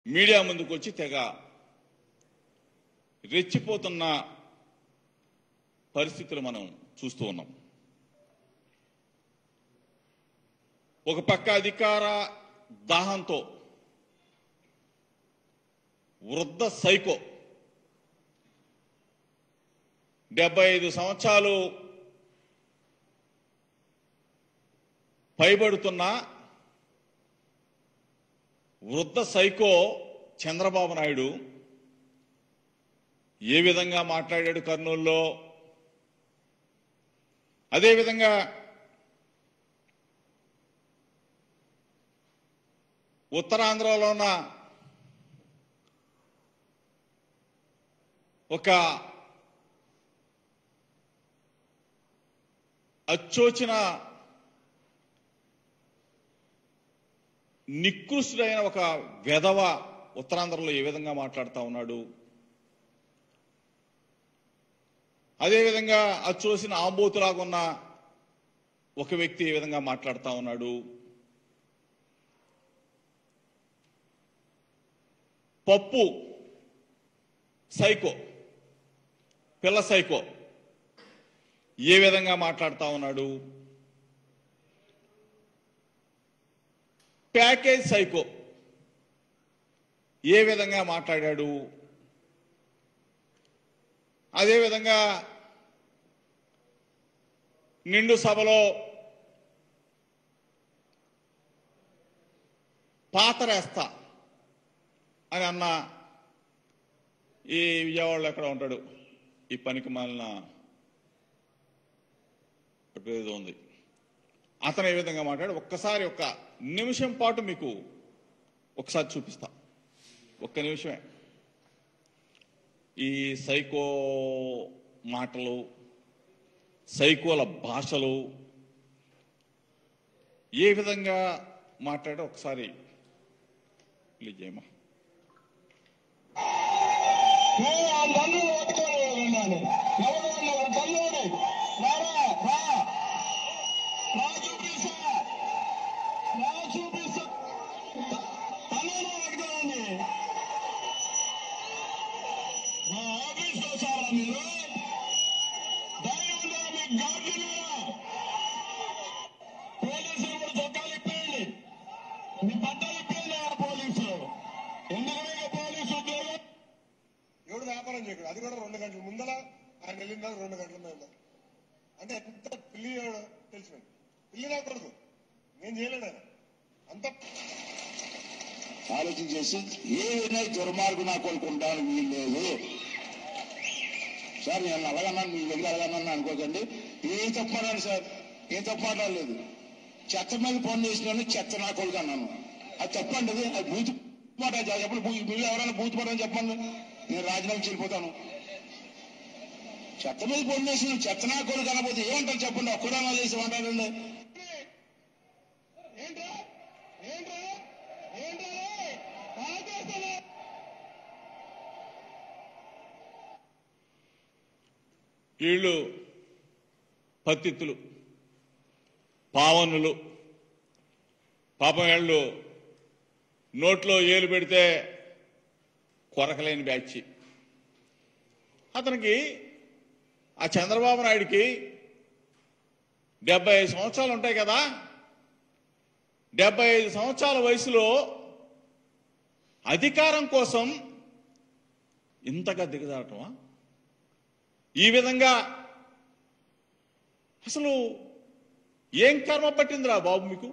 Media ముందుకు వచ్చి తెగ రెచ్చిపోతున్న పరిస్థితులు మనం చూస్తూ ఉన్నాం ఒక పక్క అధికార దాహంతో వృద్ధ సైకో డెబ్బై ఐదు సంవత్సరాలు పైబడుతున్న వృద్ధ సైకో చంద్రబాబు నాయుడు ఏ విధంగా మాట్లాడాడు కర్నూలులో అదేవిధంగా ఉత్తరాంధ్రలో ఉన్న ఒక అచ్చోచిన నికృష్టుడైన ఒక వెధవ ఉత్తరాంధ్రలో ఏ విధంగా మాట్లాడుతా ఉన్నాడు అదేవిధంగా అచ్చోసిన ఆంబోతులాగా ఉన్న ఒక వ్యక్తి ఏ విధంగా మాట్లాడుతా ఉన్నాడు పప్పు సైకో పిల్ల సైకో ఏ విధంగా మాట్లాడుతా ఉన్నాడు ప్యాకేజ్ సైకో ఏ విధంగా మాట్లాడాడు అదేవిధంగా నిండు సభలో పాతరేస్తా అని అన్న ఈ విజయవాడలో ఎక్కడ ఉంటాడు ఈ పనికి మాలిన ఏదో ఉంది అతను ఏ విధంగా మాట్లాడు ఒక్కసారి ఒక్క నిమిషం పాటు మీకు ఒకసారి చూపిస్తా ఒక్క నిమిషమే ఈ సైకో మాటలు సైకోల భాషలు ఏ విధంగా మాట్లాడో ఒకసారి ప్లీజ్ చేయమా నేను ఆ బంధువు పట్టుకొని ఉన్నాను ఎవరు ఉన్నారు బంధువుని రారా రా రా చూపిస్తా రా చూపిస్తా తనను పట్టుకోండి మా ఆఫీస్ వచ్చారా మీరు ధైర్యం ఉందా మీకు గార్డు ఉన్నారా పోలీసులు కూడా చొక్కాలు ఇప్పేయండి మీ బట్టలు ఇప్పేయండి ఆ పోలీసులు ఎందుకంటే పోలీసు ఉద్యోగం ఎవడు వ్యాపారం చేయకూడదు అది కూడా రెండు గంటల ముందల ఆయన వెళ్ళిన దాకా రెండు గంటల మీద అంటే ఎంత పిల్లి తెలుసు నాకు. పిల్లి రాకూడదు నేను చేయలేడు ఆయన అంత ఆలోచన చేసి ఏ విధంగా దుర్మార్గు నా కొడుకు ఉండడానికి వీలు లేదు సార్ నేను అలాగన్నాను మీ దగ్గర అలాగన్నాను అనుకోకండి ఏం తప్పు మాట్లాడు సార్ ఏం తప్పు మాట్లాడలేదు చెత్త మీద పని చేసిన చెత్త నా కొడుకు అన్నాను అది తప్పండి అది అది బూత్ మాట చెప్పండి బూ- మీరు ఎవరైనా బూత్ మాట అని చెప్పండి నేను రాజీనామా చెల్లిపోతాను చెత్త మీద పని చేసిన చెత్త నా కొడుకు అనకపోతే ఏమంటారు చెప్పండి ఒక్కడన్నా చేసి మాట్లాడండి ఏంట్రా ఏంట్రా ఏంట్రా ఆగేస్తావా వీళ్ళు పత్తిత్తులు పావనులు పాపం వీళ్ళు నోట్లో ఏలు పెడితే కొరకలేని బ్యాచ్ అతనికి ఆ చంద్రబాబు నాయుడికి డెబ్బై ఐదు సంవత్సరాలు ఉంటాయి కదా డెబ్బై ఐదు సంవత్సరాల వయసులో అధికారం కోసం ఇంతగా దిగజారటమా ఈ విధంగా అసలు ఏం కర్మ పట్టిందిరా బాబు మీకు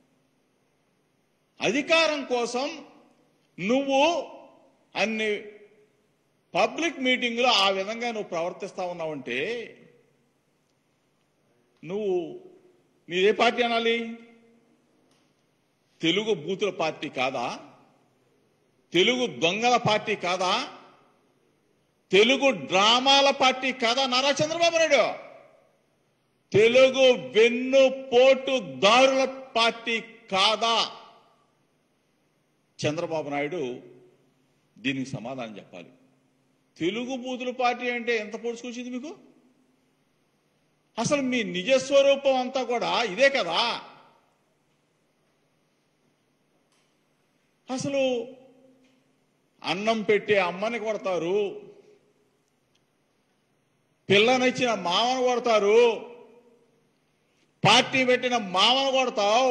అధికారం కోసం నువ్వు అన్ని పబ్లిక్ మీటింగ్లో ఆ విధంగా నువ్వు ప్రవర్తిస్తా ఉన్నావంటే నువ్వు నీదే పార్టీ అనాలి తెలుగు బూతుల పార్టీ కాదా తెలుగు దొంగల పార్టీ కాదా తెలుగు డ్రామాల పార్టీ కాదా నారా చంద్రబాబు నాయుడు తెలుగు వెన్ను పోటు దారుల పార్టీ కాదా చంద్రబాబు నాయుడు దీనికి సమాధానం చెప్పాలి తెలుగు బూతుల పార్టీ అంటే ఎంత పొడుచుకొచ్చింది మీకు అసలు మీ నిజస్వరూపం అంతా కూడా ఇదే కదా అసలు అన్నం పెట్టే అమ్మని కొడతారు పిల్లనిచ్చిన మామను కొడతారు పార్టీ పెట్టిన మామను కొడతావు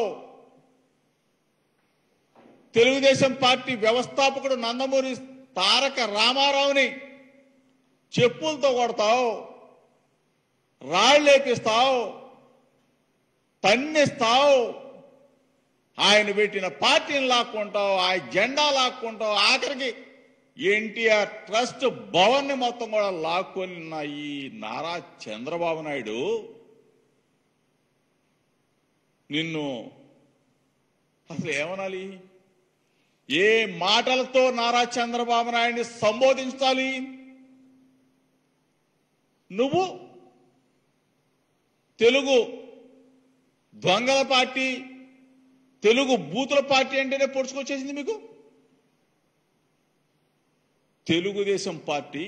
తెలుగుదేశం పార్టీ వ్యవస్థాపకుడు నందమూరి తారక రామారావుని చెప్పులతో కొడతావు రాళ్ళేపిస్తావు తన్నిస్తావు ఆయన పెట్టిన పార్టీని లాక్కుంటావు ఆయన జెండా లాక్కుంటావు ఆఖరికి ఎన్టీఆర్ ట్రస్ట్ భవన్ ని మొత్తం కూడా లాక్కొని ఈ నారా చంద్రబాబు నాయుడు నిన్ను అసలు ఏమనాలి ఏ మాటలతో నారా చంద్రబాబు నాయుడిని సంబోధించాలి నువ్వు తెలుగు దొంగల పార్టీ తెలుగు బూతుల పార్టీ అంటేనే పొడుచుకొచ్చేసింది మీకు తెలుగుదేశం పార్టీ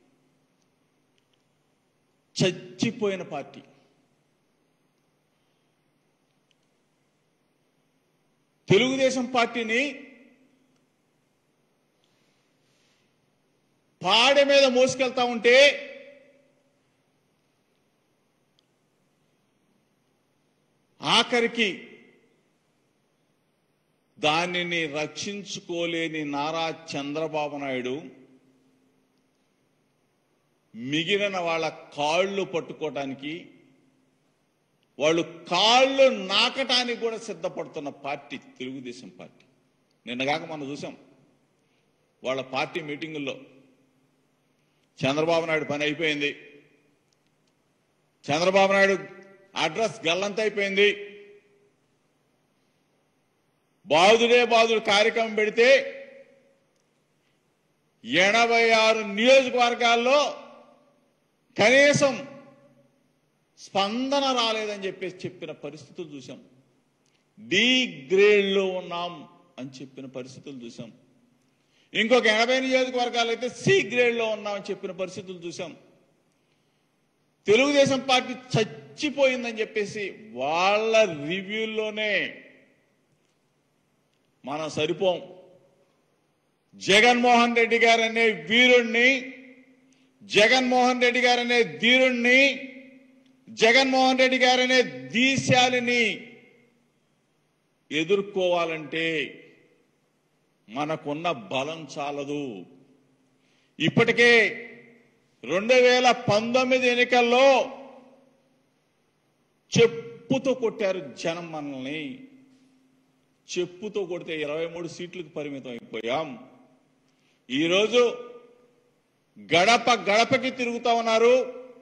చచ్చిపోయిన పార్టీ తెలుగుదేశం పార్టీని పాడె మీద మోసుకెళ్తా ఉంటే ఆఖరికి దానిని రక్షించుకోలేని నారా చంద్రబాబు నాయుడు మిగిలిన వాళ్ళ కాళ్ళు పట్టుకోవటానికి వాళ్ళు కాళ్ళు నాకటానికి కూడా సిద్ధపడుతున్న పార్టీ తెలుగుదేశం పార్టీ నిన్నగాక మనం చూసాం వాళ్ళ పార్టీ మీటింగుల్లో చంద్రబాబు నాయుడు పని అయిపోయింది చంద్రబాబు నాయుడు అడ్రస్ గల్లంత అయిపోయింది బాదుడే బాదుడు కార్యక్రమం పెడితే ఎనభై ఆరు నియోజకవర్గాల్లో కనీసం స్పందన రాలేదని చెప్పేసి చెప్పిన పరిస్థితులు చూసాం డి గ్రేడ్లో ఉన్నాం అని చెప్పిన పరిస్థితులు చూసాం ఇంకొక ఎనభై నియోజకవర్గాలు అయితే సి గ్రేడ్లో ఉన్నామని చెప్పిన పరిస్థితులు చూసాం తెలుగుదేశం పార్టీ చచ్చిపోయిందని చెప్పేసి వాళ్ళ రివ్యూల్లోనే మనం సరిపోం జగన్మోహన్ రెడ్డి గారు అనే వీరుణ్ణి జగన్మోహన్ రెడ్డి గారు అనే ధీరుణ్ణి జగన్మోహన్ రెడ్డి గారు అనే దీశాలిని ఎదుర్కోవాలంటే మనకున్న బలం చాలదు ఇప్పటికే రెండు వేల పంతొమ్మిది ఎన్నికల్లో చెప్పుతో కొట్టారు జనం మనల్ని చెప్పుతో కొడితే ఇరవై మూడు సీట్లకు పరిమితం అయిపోయాం ఈరోజు గడప గడపకి తిరుగుతా ఉన్నారు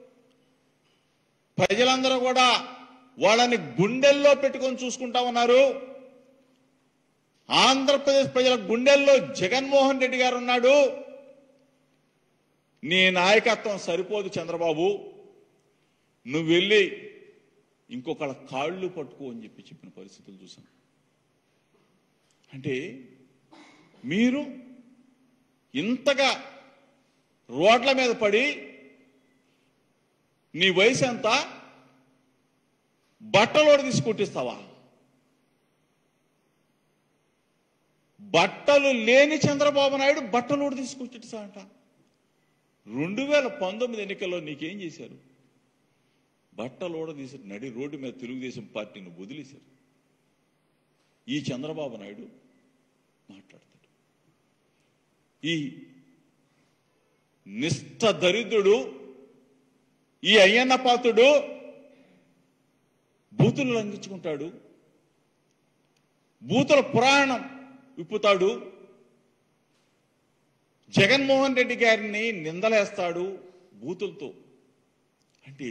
ప్రజలందరూ కూడా వాళ్ళని గుండెల్లో పెట్టుకొని చూసుకుంటా ఉన్నారు ఆంధ్రప్రదేశ్ ప్రజల గుండెల్లో జగన్మోహన్ రెడ్డి గారు ఉన్నాడు నీ నాయకత్వం సరిపోదు చంద్రబాబు నువ్వు వెళ్ళి ఇంకొకళ్ళ కాళ్ళు పట్టుకో అని చెప్పి చెప్పిన పరిస్థితులు చూసాం అంటే మీరు ఇంతగా రోడ్ల మీద పడి నీ వయసు ఎంత బట్టలోడు తీసి కుట్టిస్తావా బట్టలు లేని చంద్రబాబు నాయుడు బట్టలోడు తీసుకొచ్చిస్తాడంట రెండు వేల పంతొమ్మిది ఎన్నికల్లో నీకేం చేశారు బట్టలోడ తీసి నడి రోడ్డు మీద తెలుగుదేశం పార్టీని వదిలేశారు ఈ చంద్రబాబు నాయుడు మాట్లాడతాడు ఈ నిష్ఠ దరిద్రుడు ఈ అయ్యన్న పాత్రుడు బూతులు లంఘించుకుంటాడు బూతుల పురాణం విప్పుతాడు జగన్మోహన్ రెడ్డి గారిని నిందలేస్తాడు బూతులతో అంటే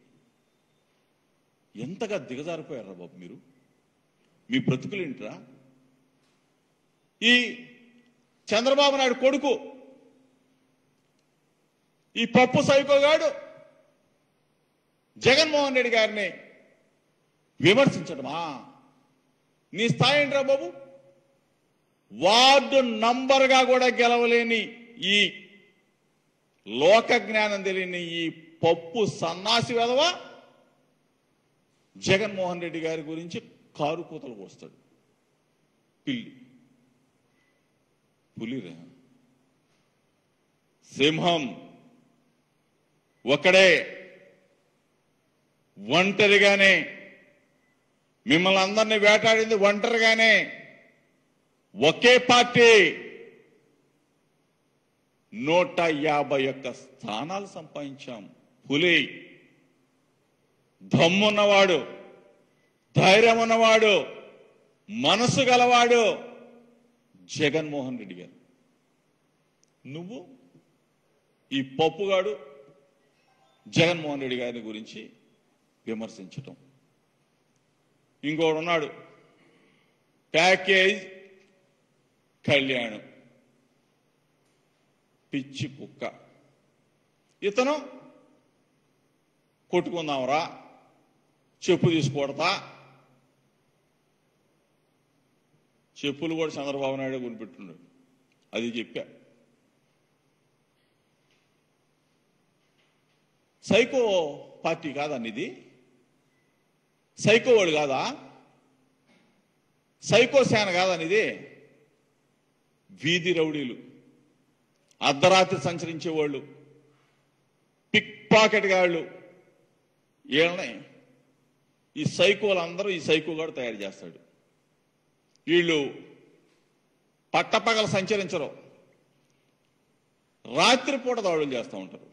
ఎంతగా దిగజారిపోయారా బాబు మీరు మీ బ్రతుకులేంట్రా ఈ చంద్రబాబు నాయుడు కొడుకు ఈ పప్పు సైకోగాడు జగన్మోహన్ రెడ్డి గారిని విమర్శించడమా నీ స్థాయి ఏంట్రా బాబు వార్డు నంబర్గా కూడా గెలవలేని ఈ లోక జ్ఞానం తెలియని ఈ పప్పు సన్నాసి వెధవ జగన్మోహన్ రెడ్డి గారి గురించి కారు కూతలు పోస్తాడు పిల్లి పులిరా సింహం ఒకడే ఒంటరిగానే మిమ్మల్ని అందరినీ వేటాడింది ఒంటరిగానే ఒకే పార్టీ నూట యాభై ఒక్క స్థానాలు సంపాదించాం పులి దమ్మున్నవాడు ధైర్యం ఉన్నవాడు మనసు గలవాడు జగన్మోహన్ రెడ్డి గారు నువ్వు ఈ పప్పుగాడు జగన్మోహన్ రెడ్డి గారి గురించి విమర్శించటం ఇంకోడు ఉన్నాడు ప్యాకేజ్ కళ్యాణం పిచ్చి కుక్క ఇతను కొట్టుకుందాంరా చెప్పు తీసుకొడతా చెప్పులు కూడా చంద్రబాబు నాయుడు కొనిపెట్టున్నాడు అది చెప్పా సైకో పార్టీ కాదా ఇది సైకో వాడు కాదా సైకో సేన కాదా ఇది వీధి రౌడీలు అర్ధరాత్రి సంచరించే వాళ్ళు పిక్ పాకెట్ గాళ్ళు వీళ్ళని ఈ సైకోలు అందరూ ఈ సైకో గాడు తయారు చేస్తాడు వీళ్ళు పట్టపగల సంచరించరు రాత్రిపూట దాడులు చేస్తూ ఉంటారు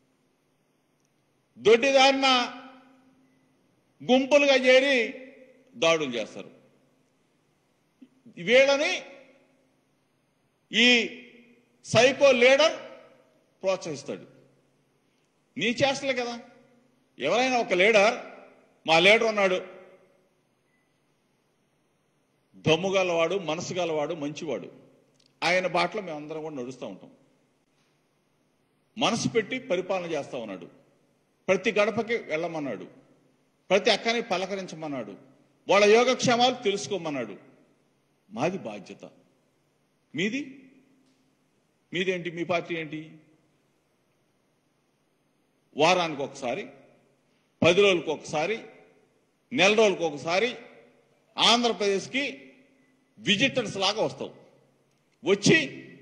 దొడ్డిదారిన గుంపులుగా చేరి దాడులు చేస్తారు వీళ్ళని ఈ సైకో లీడర్ ప్రోత్సహిస్తాడు నీ చేస్తలే కదా ఎవరైనా ఒక లీడర్ మా లీడర్ ఉన్నాడు దమ్ము గలవాడు మనసు గలవాడు మంచివాడు ఆయన బాటలో మేమందరం కూడా నడుస్తూ ఉంటాం మనసు పెట్టి పరిపాలన చేస్తా ఉన్నాడు ప్రతి గడపకి వెళ్ళమన్నాడు ప్రతి అక్కని పలకరించమన్నాడు వాళ్ళ యోగక్షేమాలు తెలుసుకోమన్నాడు మాది బాధ్యత మీది మీదేంటి మీ పార్టీ ఏంటి వారానికి ఒకసారి పది రోజులకు ఒకసారి నెల రోజులకు ఒకసారి ఆంధ్రప్రదేశ్కి విజిటర్స్ లాగా వస్తావు వచ్చి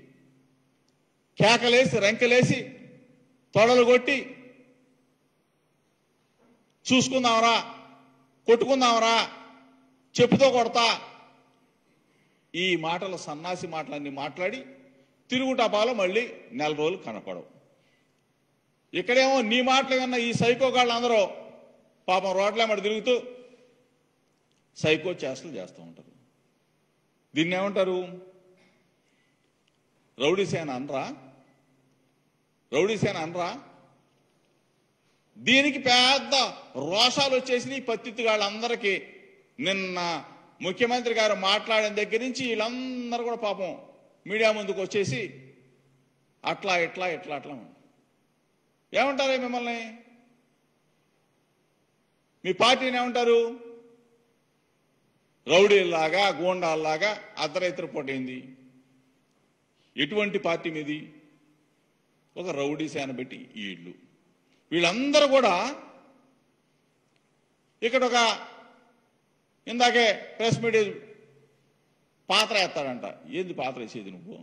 కేకలేసి రెంకలేసి తొడలు కొట్టి చూసుకుందామరా కొట్టుకుందామరా చెప్పుతో కొడతా ఈ మాటలు సన్నాసి మాటలన్నీ మాట్లాడి తిరుగుటపాలో మళ్ళీ నెల రోజులు కనపడవు ఇక్కడేమో నీ మాటలు విన్న ఈ సైకో అందరూ పాపం రోడ్ల తిరుగుతూ సైకో చేష్టలు చేస్తూ ఉంటారు దీన్ని ఏమంటారు రౌడీ సేన అనరా రౌడీ సేన అనరా దీనికి పెద్ద రోషాలు వచ్చేసి పత్తిత్తు వాళ్ళందరికీ నిన్న ముఖ్యమంత్రి గారు మాట్లాడిన దగ్గర నుంచి వీళ్ళందరూ కూడా పాపం మీడియా ముందుకు వచ్చేసి అట్లా ఇట్లా ఇట్లా అట్లా ఏమంటారు మిమ్మల్ని మీ పార్టీని ఏమంటారు రౌడీల్లాగా గూండాల్లాగా అర్ధరైతులు పొట్టయింది ఎటువంటి పార్టీ మీది ఒక రౌడీ సేన పెట్టి వీళ్ళు వీళ్ళందరూ కూడా ఇక్కడ ఒక ఇందాకే ప్రెస్ మీట్ పాత్ర వేస్తాడంట ఏంది పాత్ర వేసేది నువ్వు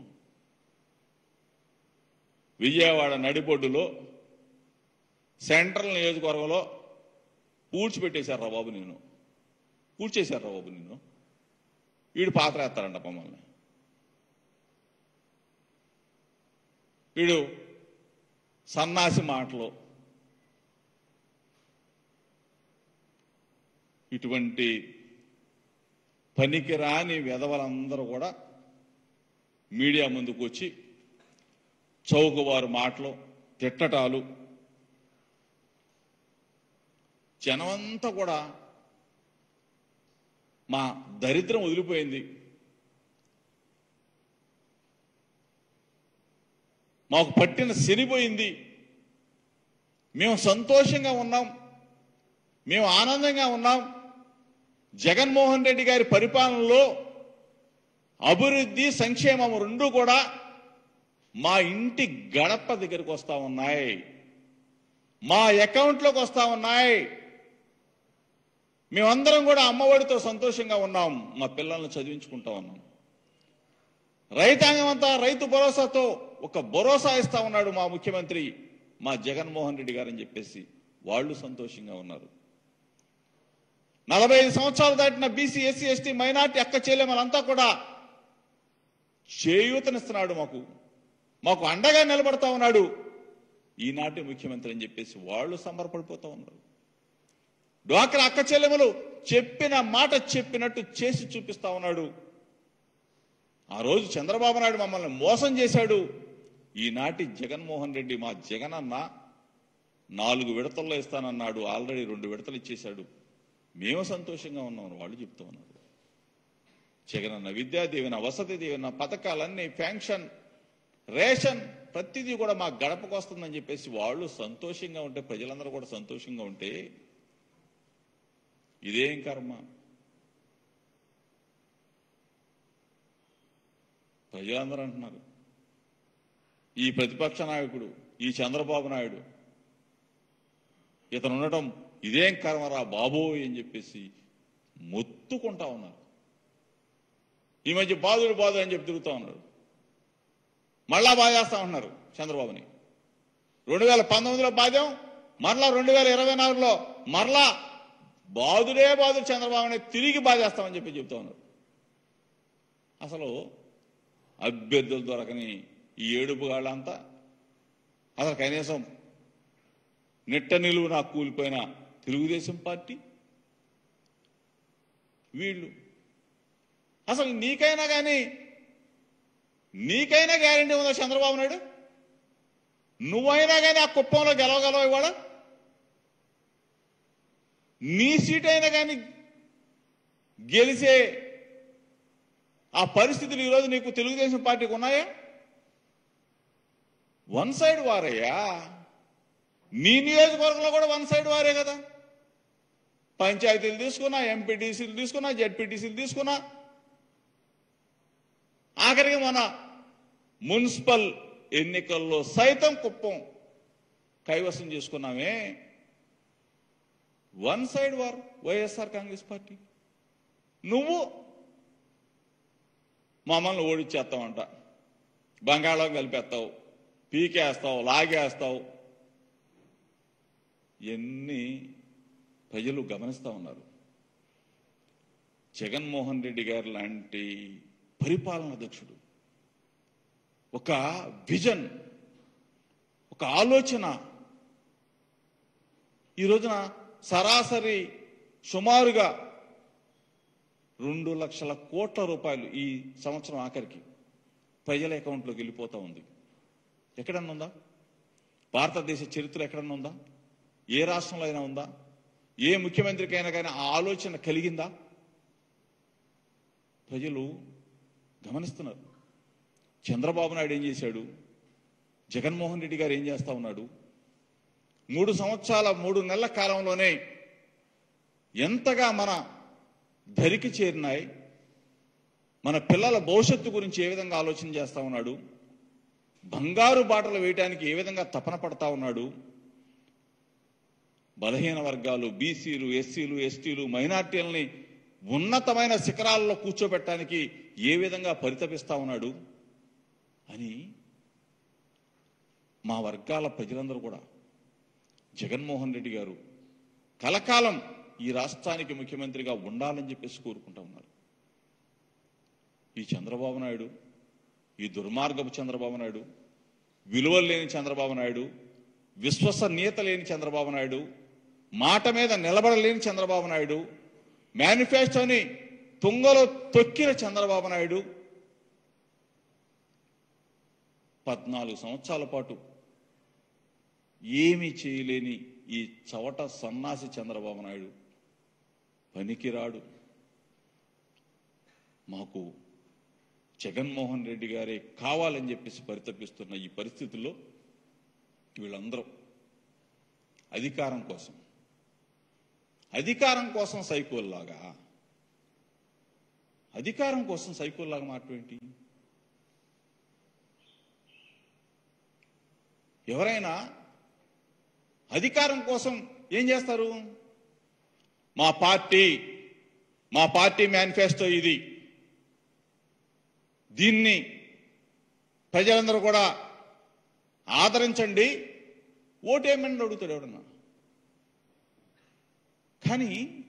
విజయవాడ నడిబొడ్డులో సెంట్రల్ నియోజకవర్గంలో పూడ్చిపెట్టేశారా బాబు నేను పూడ్చేశారా బాబు నిన్ను వీడు పాత్ర వేస్తాడంట మమ్మల్ని వీడు సన్నాసి మాటలు ఇటువంటి పనికిరాని వెధవలందరూ కూడా మీడియా ముందుకు వచ్చి చౌకవారు మాటలు తిట్టటాలు జనమంతా కూడా మా దరిద్రం వదిలిపోయింది మాకు పట్టిన శనిపోయింది మేము సంతోషంగా ఉన్నాం మేము ఆనందంగా ఉన్నాం జగన్మోహన్ రెడ్డి గారి పరిపాలనలో అభివృద్ధి సంక్షేమం రెండు కూడా మా ఇంటి గడప దగ్గరికి వస్తా ఉన్నాయి మా అకౌంట్లోకి వస్తా ఉన్నాయి మేమందరం కూడా అమ్మఒడితో సంతోషంగా ఉన్నాం మా పిల్లల్ని చదివించుకుంటా ఉన్నాం రైతాంగం అంతా రైతు భరోసాతో ఒక భరోసా ఇస్తా ఉన్నాడు మా ముఖ్యమంత్రి మా జగన్మోహన్ రెడ్డి గారని చెప్పేసి వాళ్ళు సంతోషంగా ఉన్నారు నలభై ఐదు సంవత్సరాలు దాటిన బీసీ ఎస్సీ ఎస్టీ మైనార్టీ అక్క చెల్లెమలంతా కూడా చేయూతనిస్తున్నాడు మాకు మాకు అండగా నిలబడతా ఉన్నాడు ఈనాటి ముఖ్యమంత్రి అని చెప్పేసి వాళ్ళు సంబరపడిపోతా ఉన్నారు డ్వాక్రా అక్క చెల్లెములు చెప్పిన మాట చెప్పినట్టు చేసి చూపిస్తా ఉన్నాడు ఆ రోజు చంద్రబాబు నాయుడు మమ్మల్ని మోసం చేశాడు ఈనాటి జగన్మోహన్ రెడ్డి మా జగనన్న నాలుగు విడతల్లో ఇస్తానన్నాడు ఆల్రెడీ రెండు విడతలు ఇచ్చేశాడు మేము సంతోషంగా ఉన్నామని వాళ్ళు చెప్తూ ఉన్నారు జగనన్న విద్యా దీవెన వసతి దీవెన పథకాలన్నీ ఫ్యాంక్షన్ రేషన్ ప్రతిదీ కూడా మా గడపకు వస్తుందని చెప్పేసి వాళ్ళు సంతోషంగా ఉంటే ప్రజలందరూ కూడా సంతోషంగా ఉంటే ఇదేం కర్మ ప్రజలందరూ అంటున్నారు ఈ ప్రతిపక్ష నాయకుడు ఈ చంద్రబాబు నాయుడు ఇతను ఉండటం ఇదేం కర్మరా బాబోయ్ అని చెప్పేసి మొత్తుకుంటా ఉన్నారు ఈ మధ్య బాధుడు బాధు అని చెప్పి తిరుగుతా ఉన్నారు మళ్ళా బాధ చేస్తా ఉన్నారు చంద్రబాబుని రెండు వేల పంతొమ్మిదిలో బాధ్యం మరలా రెండు వేల ఇరవై నాలుగులో మరలా బాధుడే బాధుడు చంద్రబాబుని తిరిగి బాధేస్తామని చెప్పి చెప్తా ఉన్నారు అసలు అభ్యర్థులు దొరకని ఈ ఏడుపు గాళ్ళంతా అసలు కనీసం నిట్ట నిలువున కూలిపోయిన తెలుగుదేశం పార్టీ వీళ్ళు అసలు నీకైనా కానీ నీకైనా గ్యారంటీ ఉందా చంద్రబాబు నాయుడు నువ్వైనా కానీ ఆ కుప్పంలో గెలవగలవు ఇవాళ నీ సీట్ అయినా కానీ గెలిచే ఆ పరిస్థితులు ఈరోజు నీకు తెలుగుదేశం పార్టీకి ఉన్నాయా వన్ సైడ్ వారయ్యా నీ నియోజకవర్గంలో కూడా వన్ సైడ్ వారే కదా పంచాయతీలు తీసుకున్నా ఎంపీటీసీలు తీసుకున్నా జెడ్పీటీసీలు తీసుకున్నా ఆఖరికి మన మున్సిపల్ ఎన్నికల్లో సైతం కుప్పం కైవసం చేసుకున్నామే one side war YSR Congress party నువ్వు మమ్మల్ని ఓడిచ్చేస్తావంట బంగాళం కలిపేస్తావు పీకేస్తావు లాగేస్తావు ఎన్ని ప్రజలు గమనిస్తా ఉన్నారు జగన్మోహన్ రెడ్డి గారు లాంటి పరిపాలనా దక్షుడు ఒక విజన్ ఒక ఆలోచన ఈ రోజున సరాసరి సుమారుగా రెండు లక్షల కోట్ల రూపాయలు ఈ సంవత్సరం ఆఖరికి ప్రజల అకౌంట్లోకి వెళ్ళిపోతా ఉంది ఎక్కడన్నా ఉందా భారతదేశ చరిత్ర ఎక్కడన్నా ఉందా ఏ రాష్ట్రంలో అయినా ఉందా ఏ ముఖ్యమంత్రికైనా కానీ ఆ ఆలోచన కలిగిందా ప్రజలు గమనిస్తున్నారు చంద్రబాబు నాయుడు ఏం చేశాడు జగన్మోహన్ రెడ్డి గారు ఏం చేస్తా ఉన్నాడు మూడు సంవత్సరాల మూడు నెలల కాలంలోనే ఎంతగా మన ధరికి చేరినాయి మన పిల్లల భవిష్యత్తు గురించి ఏ విధంగా ఆలోచన చేస్తా ఉన్నాడు బంగారు బాటలు వేయడానికి ఏ విధంగా తపన పడతా ఉన్నాడు బలహీన వర్గాలు బీసీలు ఎస్సీలు ఎస్టీలు మైనార్టీలని ఉన్నతమైన శిఖరాల్లో కూర్చోబెట్టడానికి ఏ విధంగా పరితపిస్తా ఉన్నాడు అని మా వర్గాల ప్రజలందరూ కూడా జగన్మోహన్ రెడ్డి గారు కలకాలం ఈ రాష్ట్రానికి ముఖ్యమంత్రిగా ఉండాలని చెప్పేసి కోరుకుంటా ఉన్నారు ఈ చంద్రబాబు నాయుడు ఈ దుర్మార్గపు చంద్రబాబు నాయుడు విలువలు లేని చంద్రబాబు నాయుడు విశ్వసనీయత లేని చంద్రబాబు నాయుడు మాట మీద నిలబడలేని చంద్రబాబు నాయుడు మేనిఫెస్టోని తుంగలో తొక్కిన చంద్రబాబు నాయుడు పద్నాలుగు సంవత్సరాల పాటు ఏమీ చేయలేని ఈ చవట సన్నాసి చంద్రబాబు నాయుడు పనికిరాడు మాకు జగన్మోహన్ రెడ్డి గారే కావాలని చెప్పేసి పరితపిస్తున్న ఈ పరిస్థితుల్లో వీళ్ళందరూ అధికారం కోసం అధికారం కోసం సైకోల్లాగా అధికారం కోసం సైకోల్లాగా మాట ఏంటి ఎవరైనా అధికారం కోసం ఏం చేస్తారు మా పార్టీ మా పార్టీ మేనిఫెస్టో ఇది దీన్ని ప్రజలందరూ కూడా ఆదరించండి ఓటేమని అడుగుతాడు ఎవడన్నా కానీ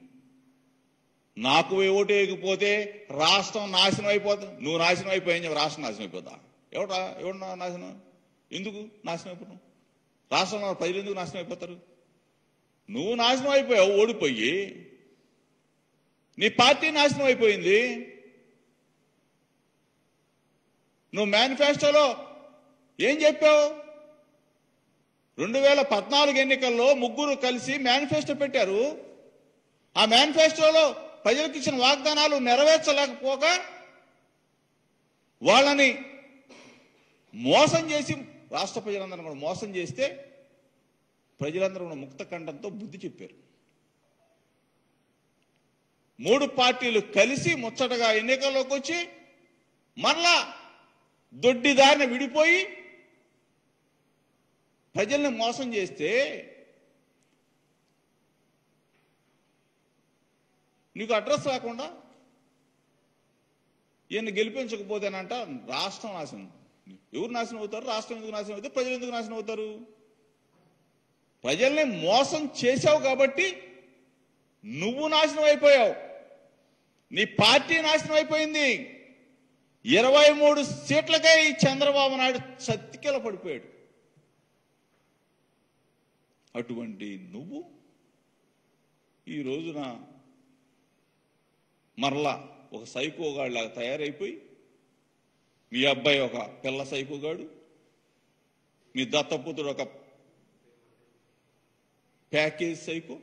నాకు ఓటేయకపోతే రాష్ట్రం నాశనం అయిపోతుంది నువ్వు నాశనం అయిపోయింది రాష్ట్రం నాశనం అయిపోతా ఎవడా ఎవడన్నా నాశనం ఎందుకు నాశనం అయిపోతాం రాష్ట్రంలో ప్రజలు ఎందుకు నాశనం అయిపోతారు నువ్వు నాశనం అయిపోయావు ఓడిపోయి నీ పార్టీ నాశనం అయిపోయింది నువ్వు మేనిఫెస్టోలో ఏం చెప్పావు రెండు వేల పద్నాలుగు ఎన్నికల్లో ముగ్గురు కలిసి మేనిఫెస్టో పెట్టారు ఆ మేనిఫెస్టోలో ప్రజలకు ఇచ్చిన వాగ్దానాలు నెరవేర్చలేకపోక వాళ్ళని మోసం చేసి రాష్ట్ర ప్రజలందరూ కూడా మోసం చేస్తే ప్రజలందరూ కూడా ముక్త కంఠంతో బుద్ధి చెప్పారు మూడు పార్టీలు కలిసి ముచ్చటగా ఎన్నికల్లోకి వచ్చి మరలా దొడ్డిదారిన విడిపోయి ప్రజల్ని మోసం చేస్తే నీకు అడ్రస్ రాకుండా ఈయన గెలిపించకపోతేనంట రాష్ట్రం నాశనం ఎవరు నాశనం అవుతారు రాష్ట్రం ఎందుకు నాశనం అవుతారు ప్రజలు ఎందుకు నాశనం అవుతారు ప్రజల్ని మోసం చేశావు కాబట్టి నువ్వు నాశనం అయిపోయావు నీ పార్టీ నాశనం అయిపోయింది ఇరవై మూడు సీట్లకే ఈ చంద్రబాబు నాయుడు సత్తికెల పడిపోయాడు అటువంటి నువ్వు ఈ రోజున మరలా ఒక సైకోగాడిలాగా తయారైపోయి మీ అబ్బాయి ఒక పిల్ల సైకోగాడు మీ దత్తపుత్రుడు ఒక ప్యాకేజ్ సైకో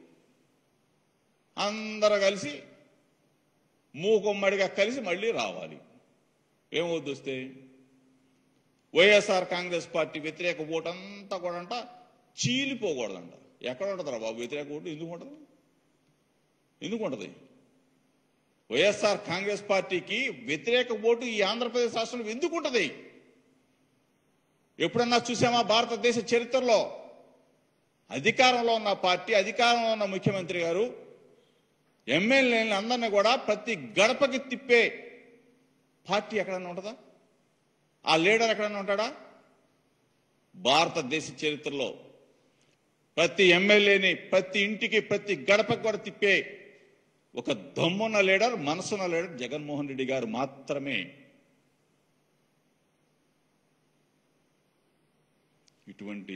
అందరూ కలిసి మూకుమ్మడిగా కలిసి మళ్ళీ రావాలి ఏమవుద్ది వస్తే వైఎస్ఆర్ కాంగ్రెస్ పార్టీ వ్యతిరేక ఓటు అంతా కూడా అంట చీలిపోకూడదంట ఎక్కడ ఉంటుందిరా బాబు వ్యతిరేక ఓటు ఎందుకు ఉంటుంది ఎందుకు ఉంటుంది వైఎస్ఆర్ కాంగ్రెస్ పార్టీకి వ్యతిరేక ఓటు ఈ ఆంధ్రప్రదేశ్ రాష్ట్రంలో ఎందుకు ఉంటుంది ఎప్పుడన్నా చూసామా భారతదేశ చరిత్రలో అధికారంలో ఉన్న పార్టీ అధికారంలో ఉన్న ముఖ్యమంత్రి గారు ఎమ్మెల్యేలను అందరినీ కూడా ప్రతి గడపకి తిప్పే పార్టీ ఎక్కడన్నా ఉంటుందా ఆ లీడర్ ఎక్కడన్నా ఉంటాడా భారతదేశ చరిత్రలో ప్రతి ఎమ్మెల్యేని ప్రతి ఇంటికి ప్రతి గడపకి కూడా తిప్పే ఒక దమ్మున్న లీడర్ మనసున్న లీడర్ జగన్మోహన్ రెడ్డి గారు మాత్రమే ఇటువంటి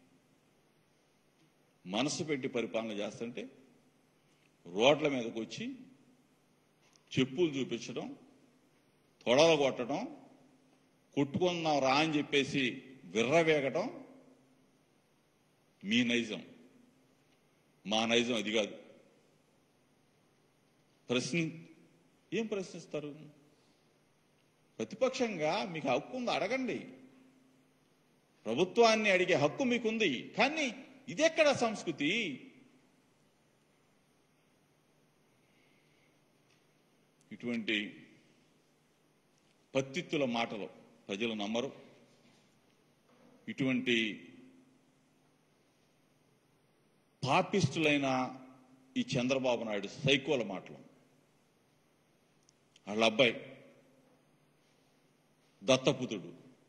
మనసు పెట్టి పరిపాలన చేస్తుంటే రోడ్ల మీదకి వచ్చి చెప్పులు చూపించడం తొడలు కొట్టడం కొట్టుకుందాం రా అని చెప్పేసి విర్రవేగటం మీ నైజం మా నైజం అది కాదు ప్రశ్ని ఏం ప్రశ్నిస్తారు ప్రతిపక్షంగా మీకు హక్కు ఉంది అడగండి ప్రభుత్వాన్ని అడిగే హక్కు మీకుంది కానీ ఇదెక్కడ సంస్కృతి ఇటువంటి పత్తిత్తుల మాటలు ప్రజలు నమ్మరు ఇటువంటి పాపిస్టులైన ఈ చంద్రబాబు నాయుడు సైకోల మాటలు వాళ్ళ అబ్బాయి దత్తపుతుడు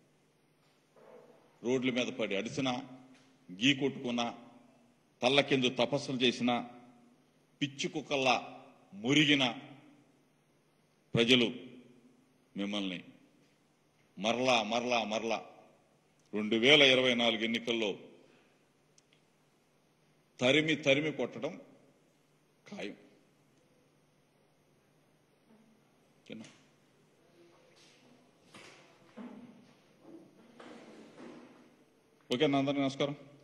రోడ్ల మీద పడి అడిసినా గీ కొట్టుకున్నా తల్ల కింద తపస్సులు చేసిన పిచ్చి కుక్కల్లా మురిగిన ప్రజలు మిమ్మల్ని మరలా మరలా మరలా రెండు వేల ఇరవై నాలుగు ఎన్నికల్లో తరిమి తరిమి కొట్టడం ఖాయం ఓకేనా? ఓకేనా అందరికీ నమస్కారం